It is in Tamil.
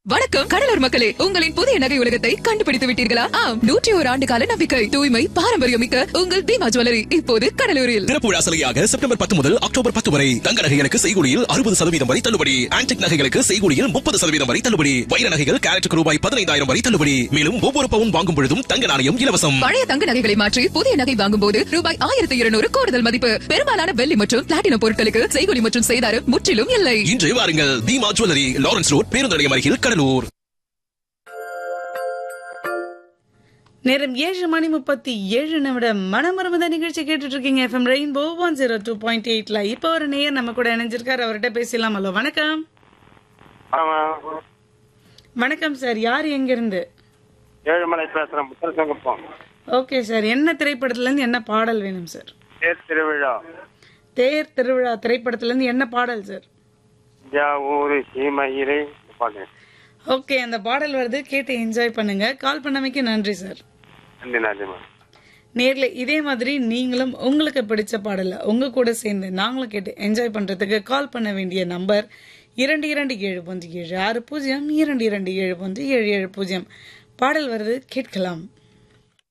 வணக்கம் கடலூர் மக்களே உங்களின் புதிய நகை உலகத்தை கண்டுபிடித்து விட்டீர்களா ஆம் நூற்றி ஒரு ஆண்டு கால நம்பிக்கை தூய்மை பாரம்பரியம் மிக்க உங்கள் பீமா ஜுவல்லரி இப்போது கடலூரில் திறப்பு விழா சலுகையாக செப்டம்பர் பத்து முதல் அக்டோபர் பத்து வரை தங்க நகைகளுக்கு செய்கூலியில் அறுபது சதவீதம் வரை தள்ளுபடி ஆன்டிக் நகைகளுக்கு செய்கூலியில் முப்பது சதவீதம் வரை தள்ளுபடி வைர நகைகள் கேரட்டுக்கு ரூபாய் பதினைந்தாயிரம் வரை தள்ளுபடி மேலும் ஒவ்வொரு பவுன் வாங்கும் பொழுதும் தங்க நாணயம் இலவசம் பழைய தங்க நகைகளை மாற்றி புதிய நகை வாங்கும் போது ரூபாய் ஆயிரத்தி இருநூறு கூடுதல் மதிப்பு பெரும்பாலான வெள்ளி மற்றும் பிளாட்டினம் பொருட்களுக்கு செய்கூலி மற்றும் செய்தாறு முற்றிலும் இல்லை இன்று வாருங்கள் தீமா ஜுவல்லரி லாரன்ஸ் ரோட் பேருந்து நிலையம் அருகில் கடலூர் நேரம் ஏழு மணி முப்பத்தி ஏழு நிமிடம் மனமருமத நிகழ்ச்சி கேட்டுட்டு இருக்கீங்க FM rainbow one zero two point எயிட்ல இப்போ ஒரு நேயர் நம்ம கூட இணைஞ்சிருக்காரு அவர்கிட்ட பேசலாம் ஹலோ வணக்கம் ஆமா வணக்கம் சார் யார் எங்க இருந்து ஏழுமலை பேசுறேன் முத்தரசங்கப்பம் ஓகே சார் என்ன திரைப்படத்துல இருந்து என்ன பாடல் வேணும் சார் தேர் திருவிழா தேர் திருவிழா திரைப்படத்துல இருந்து என்ன பாடல் சார் ஜா ஊரு சீமையிலே பாட்டு ஓகே அந்த பாடல் வருது கேட்டு என்ஜாய் பண்ணுங்க கால் பண்ணமைக்கு நன்றி சார் நன்றி நன்றிமா நேர்ல இதே மாதிரி நீங்களும் உங்களுக்கு பிடிச்ச பாடல உங்க கூட சேர்ந்து நாங்களும் கேட்டு என்ஜாய் பண்றதுக்கு கால் பண்ண வேண்டிய நம்பர் இரண்டு இரண்டு ஏழு ஒன்று ஏழு ஆறு பூஜ்ஜியம் இரண்டு இரண்டு ஏழு ஒன்று ஏழு ஏழு பூஜ்ஜியம் பாடல் வருது கேட்கலாம்